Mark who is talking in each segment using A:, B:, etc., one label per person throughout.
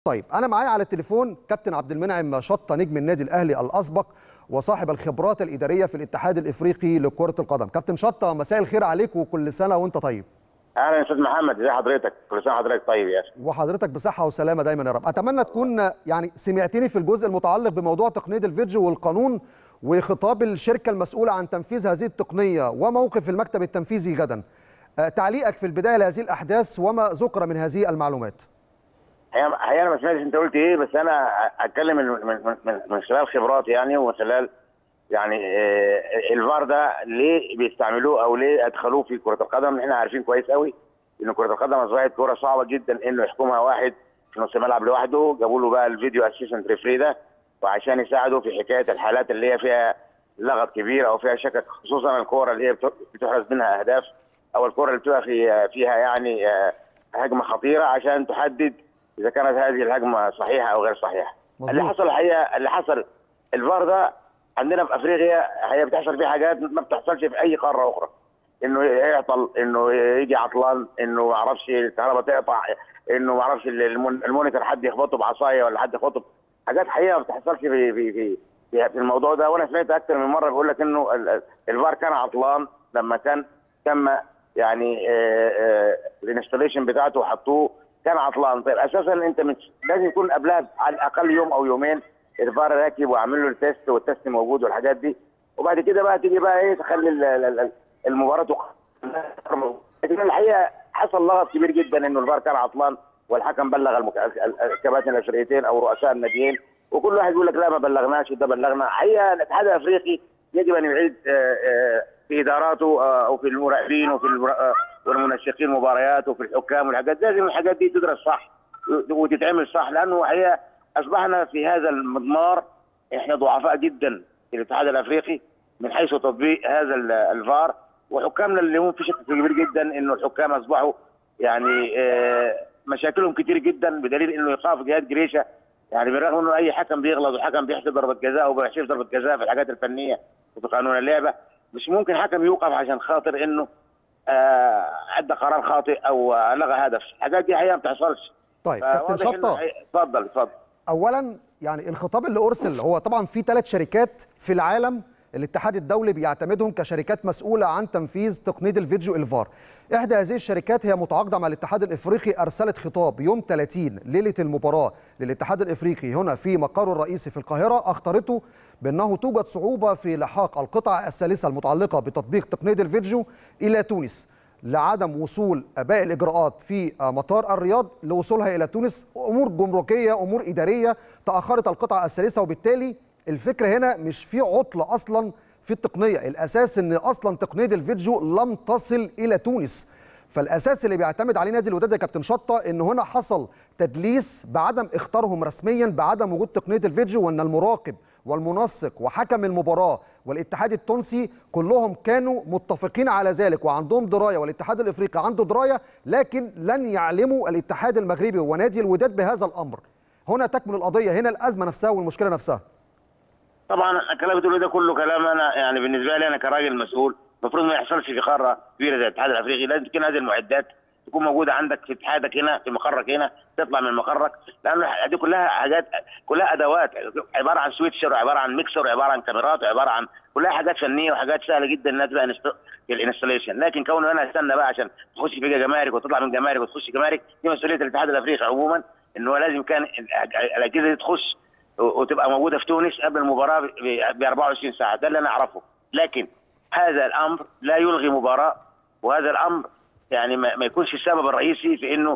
A: طيب انا معايا على التليفون كابتن عبد المنعم شطه نجم النادي الاهلي الاسبق وصاحب الخبرات الاداريه في الاتحاد الافريقي لكره القدم كابتن شطه مساء الخير عليك وكل سنه وانت طيب
B: اهلا يا استاذ محمد ازي حضرتك كل سنه حضرتك طيب يا اخي
A: وحضرتك بصحه وسلامه دايما يا رب اتمنى تكون يعني سمعتني في الجزء المتعلق بموضوع تقنيه الفيديو والقانون وخطاب الشركه المسؤوله عن تنفيذ هذه التقنيه وموقف المكتب التنفيذي غدا أه، تعليقك في البدايه لهذه الاحداث وما ذكر من هذه المعلومات
B: هي هي انا ما سمعتش انت قلت ايه بس انا اتكلم من من من, من خلال خبراتي يعني ومن خلال يعني آه، الفار ده ليه بيستعملوه او ليه ادخلوه في كره القدم احنا عارفين كويس قوي ان كره القدم اصبحت كره صعبه جدا انه يحكمها واحد في نص الملعب لوحده جابوا له بقى الفيديو اسيستنت ريفري ده وعشان يساعده في حكايه الحالات اللي هي فيها لغط كبير او فيها شكك خصوصا الكوره اللي هي بت- بتحرز منها اهداف او الكوره اللي بتبقى في فيها يعني آه، هجمه خطيره عشان تحدد اذا كانت هذه الهجمه صحيحه او غير صحيحه.
A: مظبوط.
B: اللي حصل الحقيقه اللي حصل الفار ده عندنا في افريقيا هي بتحصل فيه حاجات ما بتحصلش في اي قاره اخرى. انه يعطل انه يجي عطلان انه ما اعرفش الكهرباء تقطع انه ما اعرفش المون- المونيتور حد يخبطه بعصايه ولا حد يخبطه حاجات حقيقه ما بتحصلش في في في في في الموضوع ده وانا سمعت اكثر من مره بيقول لك انه ال- ال- الفار كان عطلان لما كان تم يعني الانستليشن بتاعته وحطوه كان عطلان طيب اساسا انت مش لازم يكون قبلها على الاقل يوم او يومين الفار راكب وعامل له التيست والتيست موجود والحاجات دي وبعد كده بقى تيجي بقى ايه تخلي ال- ال- ال- المباراه تق- لكن الحقيقه حصل لغط كبير جدا انه الفار كان عطلان والحكم بلغ المك... ال- الكباتن الفرقتين او رؤساء الناديين وكل واحد يقول لك لا ما بلغناش وده بلغنا حقيقه الاتحاد الافريقي يجب ان يعيد آه، آه، في اداراته آه، وفي المراقبين وفي المرا- آه، والمنسقين المباريات وفي الحكام والحاجات دي لازم الحاجات دي تدرس صح وتتعمل صح لانه حقيقه اصبحنا في هذا المضمار احنا ضعفاء جدا في الاتحاد الافريقي من حيث تطبيق هذا ال- الفار وحكامنا اللي هم في شك كبير جدا انه الحكام اصبحوا يعني آه، مشاكلهم كتير جدا بدليل انه ايقاف جهاد جريشه يعني بالرغم انه اي حكم بيغلط وحكم بيحسب ضربه جزاء وما بيحسبش ضربه جزاء في الحاجات الفنيه وفي قانون اللعبه مش ممكن حكم يوقف عشان خاطر انه آه، ادى قرار خاطئ او آه، لغى هدف الحاجات دي حقيقه ما بتحصلش
A: طيب كابتن
B: فواضح إنه
A: شطه
B: حقيقة- اتفضل اتفضل
A: اولا يعني الخطاب اللي ارسل هو طبعا في ثلاث شركات في العالم الاتحاد الدولي بيعتمدهم كشركات مسؤوله عن تنفيذ تقنيه الفيديو الفار احدى هذه الشركات هي متعاقده مع الاتحاد الافريقي ارسلت خطاب يوم 30 ليله المباراه للاتحاد الافريقي هنا في مقره الرئيسي في القاهره اخطرته بانه توجد صعوبه في لحاق القطع الثالثه المتعلقه بتطبيق تقنيه الفيديو الى تونس لعدم وصول باقي الاجراءات في مطار الرياض لوصولها الى تونس امور جمركيه امور اداريه تاخرت القطعه الثالثه وبالتالي الفكره هنا مش في عطل اصلا في التقنيه الاساس ان اصلا تقنيه الفيديو لم تصل الى تونس فالاساس اللي بيعتمد عليه نادي الوداد يا كابتن شطه ان هنا حصل تدليس بعدم اختارهم رسميا بعدم وجود تقنيه الفيديو وان المراقب والمنسق وحكم المباراه والاتحاد التونسي كلهم كانوا متفقين على ذلك وعندهم درايه والاتحاد الافريقي عنده درايه لكن لن يعلموا الاتحاد المغربي ونادي الوداد بهذا الامر هنا تكمن القضيه هنا الازمه نفسها والمشكله نفسها
B: طبعا الكلام اللي بتقوله ده كله كلام انا يعني بالنسبه لي انا كراجل مسؤول المفروض ما يحصلش في قاره كبيره زي الاتحاد الافريقي لازم تكون هذه المعدات تكون موجوده عندك في اتحادك هنا في مقرك هنا تطلع من مقرك لانه دي كلها حاجات كلها ادوات عباره عن سويتشر وعباره عن ميكسر وعباره عن كاميرات وعباره عن كلها حاجات فنيه وحاجات سهله جدا انها تبقى انست- في الانستليشن لكن كونه انا استنى بقى عشان تخش في جمارك وتطلع من جمارك وتخش جمارك دي مسؤوليه الاتحاد الافريقي عموما ان هو لازم كان الاجهزه دي تخش وتبقى موجوده في تونس قبل المباراه ب 24 ساعه ده اللي انا اعرفه لكن هذا الامر لا يلغي مباراه وهذا الامر يعني ما ما يكونش السبب الرئيسي في انه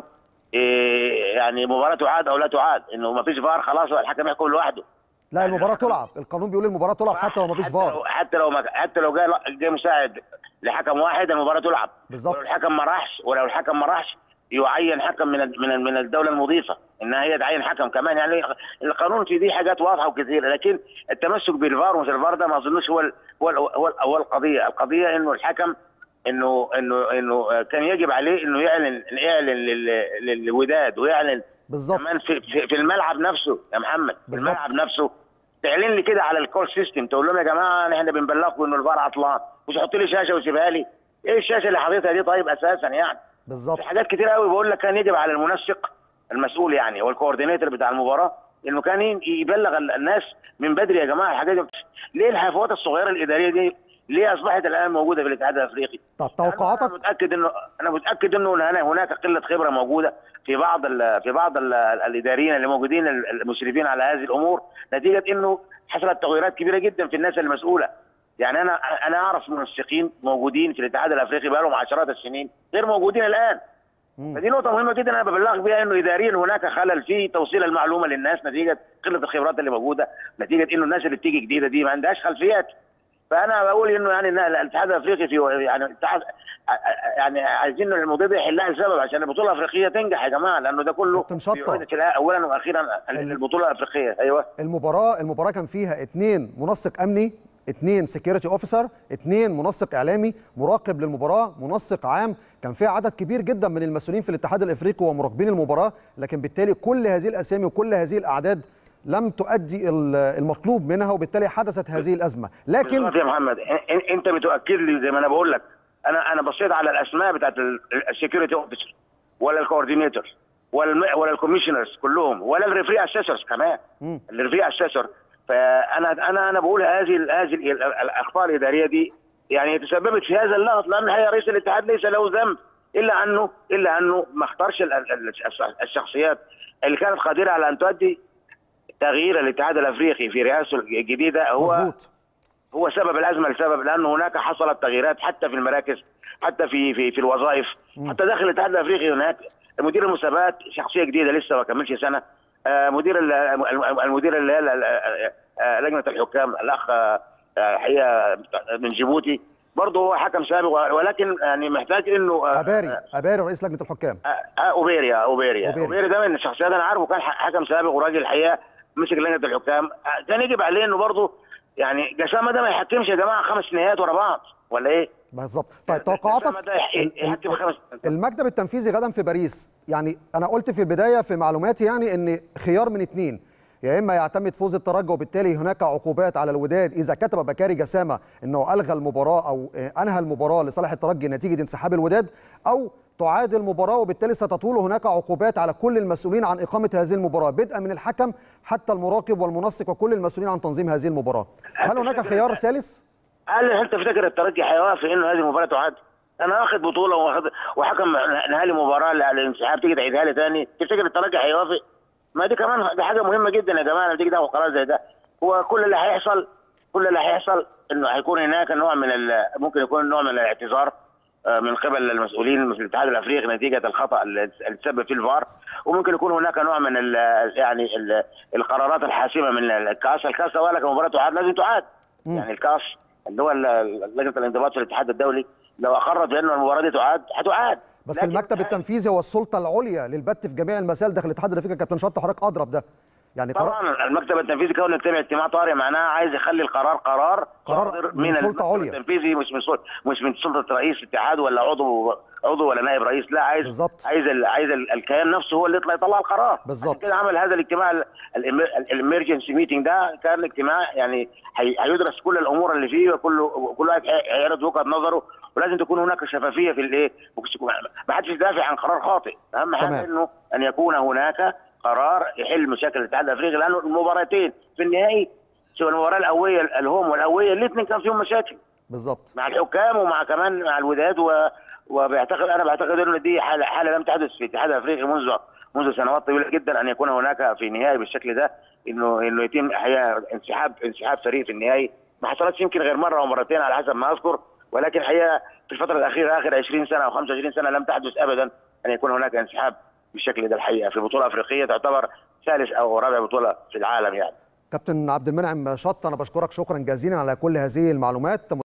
B: إيه يعني مباراه تعاد او لا تعاد انه ما فيش فار خلاص الحكم يحكم لوحده
A: لا المباراه تلعب القانون بيقول المباراه تلعب حتى لو ما فيش
B: حتى
A: فار
B: لو حتى لو ما حتى لو جاء جاء مساعد لحكم واحد المباراه تلعب
A: بالظبط.
B: ولو الحكم ما راحش ولو الحكم ما راحش يعين حكم من ال- من ال- من الدوله المضيفه انها هي تعين حكم كمان يعني القانون في دي حاجات واضحه وكثيره لكن التمسك بالفار ومش الفار ده ما اظنش هو ال- هو ال- هو, ال- هو القضيه القضيه انه الحكم انه انه انه كان يجب عليه انه يعلن يعلن لل- للوداد ويعلن
A: بالظبط
B: كمان في, في, في الملعب نفسه يا محمد في
A: بالظبط.
B: الملعب نفسه تعلن لي كده على الكول سيستم تقول لهم يا جماعه احنا بنبلغكم انه الفار عطلان مش تحط لي شاشه وسيبها لي ايه الشاشه اللي حاططها دي طيب اساسا يعني
A: بالظبط
B: في حاجات كتير قوي بقول لك كان يجب على المنسق المسؤول يعني والكوردينيتور بتاع المباراه انه كان يبلغ الناس من بدري يا جماعه الحاجات دي ليه الحفوات الصغيره الاداريه دي ليه اصبحت الان موجوده في الاتحاد الافريقي؟
A: طب توقعاتك
B: انا متاكد انه انا متاكد انه هناك قله خبره موجوده في بعض ال في بعض ال الاداريين اللي موجودين المشرفين على هذه الامور نتيجه انه حصلت تغيرات كبيره جدا في الناس المسؤوله يعني انا انا اعرف منسقين موجودين في الاتحاد الافريقي بقى لهم عشرات السنين غير موجودين الان فدي نقطة مهمة جدا أنا ببلغ بها إنه إداريا هناك خلل في توصيل المعلومة للناس نتيجة قلة الخبرات اللي موجودة، نتيجة إنه الناس اللي بتيجي جديدة دي ما عندهاش خلفيات. فأنا بقول إنه يعني الاتحاد الأفريقي في يعني يعني عايزين الموضوع ده يحلها لسبب عشان البطولة الأفريقية تنجح يا جماعة لأنه ده كله أولا وأخيرا البطولة الأفريقية أيوه
A: المباراة المباراة كان فيها اثنين منسق أمني اثنين سكيورتي اوفيسر اثنين منسق اعلامي مراقب للمباراه منسق عام كان فيها عدد كبير جدا من المسؤولين في الاتحاد الافريقي ومراقبين المباراه لكن بالتالي كل هذه الاسامي وكل هذه الاعداد لم تؤدي المطلوب منها وبالتالي حدثت هذه الازمه لكن
B: يا محمد انت بتؤكد لي زي ما انا بقول لك انا انا بصيت على الاسماء بتاعت السكيورتي اوفيسر ولا الكوردينيتور ولا ولا الكوميشنرز كلهم ولا الريفري اسيسرز كمان الريفري اسيسر فانا انا انا بقول هذه هذه الاخطاء الاداريه دي يعني تسببت في هذا اللغط لان هي رئيس الاتحاد ليس له ذنب الا انه الا انه ما اختارش الشخصيات اللي كانت قادره على ان تؤدي تغيير الاتحاد الافريقي في رئاسته الجديده هو
A: مظبوط
B: هو سبب الازمه لسبب لانه هناك حصلت تغييرات حتى في المراكز حتى في في في الوظائف حتى داخل الاتحاد الافريقي هناك مدير المسابقات شخصيه جديده لسه ما كملش سنه مدير المدير اللي هي لجنه الحكام الاخ حقيقه من جيبوتي برضه هو حكم سابق ولكن يعني محتاج انه
A: اباري اباري رئيس لجنه الحكام
B: اوبيري اوبيري اوبيري ده من الشخصيات انا عارفه كان حكم سابق وراجل الحقيقه مسك لجنه الحكام كان يجب عليه انه برضه يعني جسامه ده ما يحكمش يا جماعه خمس نهائيات ورا بعض ولا ايه؟
A: بالظبط طيب توقعاتك المكتب التنفيذي غدا في باريس يعني انا قلت في البدايه في معلوماتي يعني ان خيار من اثنين يا اما يعتمد فوز الترجي وبالتالي هناك عقوبات على الوداد اذا كتب بكاري جسامه انه الغى المباراه او انهى المباراه لصالح الترجي نتيجه انسحاب الوداد او تعاد المباراه وبالتالي ستطول هناك عقوبات على كل المسؤولين عن اقامه هذه المباراه بدءا من الحكم حتى المراقب والمنسق وكل المسؤولين عن تنظيم هذه المباراه هل هناك خيار ثالث
B: هل انت تفتكر الترجي هيوافق انه هذه المباراه تعاد انا واخد بطوله واخد وحكم نهائي مباراه الانسحاب تيجي تعيدها لي ثاني تفتكر الترجي هيوافق ما دي كمان دي حاجه مهمه جدا يا جماعه لما تيجي تاخد قرار زي ده هو كل اللي هيحصل كل اللي هيحصل انه هيكون هناك نوع من ممكن يكون نوع من الاعتذار من قبل المسؤولين في الاتحاد الافريقي نتيجه الخطا اللي تسبب فيه الفار وممكن يكون هناك نوع من ال يعني ال القرارات الحاسمه من الكاس، الكاس لو قال لك المباراه تعاد لازم تعاد يعني الكاس اللي هو لجنه الانضباط في الاتحاد الدولي لو اقرت بان المباراه دي تعاد هتعاد
A: بس المكتب التنفيذي هو السلطه العليا للبت في جميع المسائل داخل الاتحاد الافريقي كابتن شط حضرتك اضرب ده
B: يعني طبعا قرار... المكتب التنفيذي كون يجتمع اجتماع طارئ معناها عايز يخلي القرار قرار
A: قرار من, من سلطه عليا
B: التنفيذي مش من سلطه مش من سلطه رئيس اتحاد ولا عضو عضو ولا نائب رئيس لا عايز
A: بالزبط.
B: عايز ال... عايز ال... الكيان نفسه هو اللي يطلع يطلع القرار
A: بالظبط
B: كده عمل هذا الاجتماع الامرجنسي ميتنج ده كان اجتماع يعني هي... هيدرس كل الامور اللي فيه وكل كل واحد هيعرض وجهه نظره ولازم تكون هناك شفافيه في الايه ما حدش يدافع عن قرار خاطئ اهم حاجه انه ان يكون هناك قرار يحل مشاكل الاتحاد الافريقي لانه المباراتين في النهائي سواء المباراه الاوليه الهوم والاوليه الاثنين كان فيهم مشاكل
A: بالظبط
B: مع الحكام ومع كمان مع الوداد و... وبيعتقد انا بعتقد انه دي حاله حاله لم تحدث في الاتحاد الافريقي منذ منذ سنوات طويله جدا ان يكون هناك في نهائي بالشكل ده انه انه يتم احياء انسحاب انسحاب فريق في النهائي ما حصلتش يمكن غير مره او مرتين على حسب ما اذكر ولكن الحقيقه في الفتره الاخيره اخر 20 سنه او 25 سنه لم تحدث ابدا ان يكون هناك انسحاب بالشكل ده الحقيقه في بطوله افريقيه تعتبر ثالث او رابع بطوله في العالم يعني
A: كابتن عبد المنعم شط انا بشكرك شكرا جزيلا على كل هذه المعلومات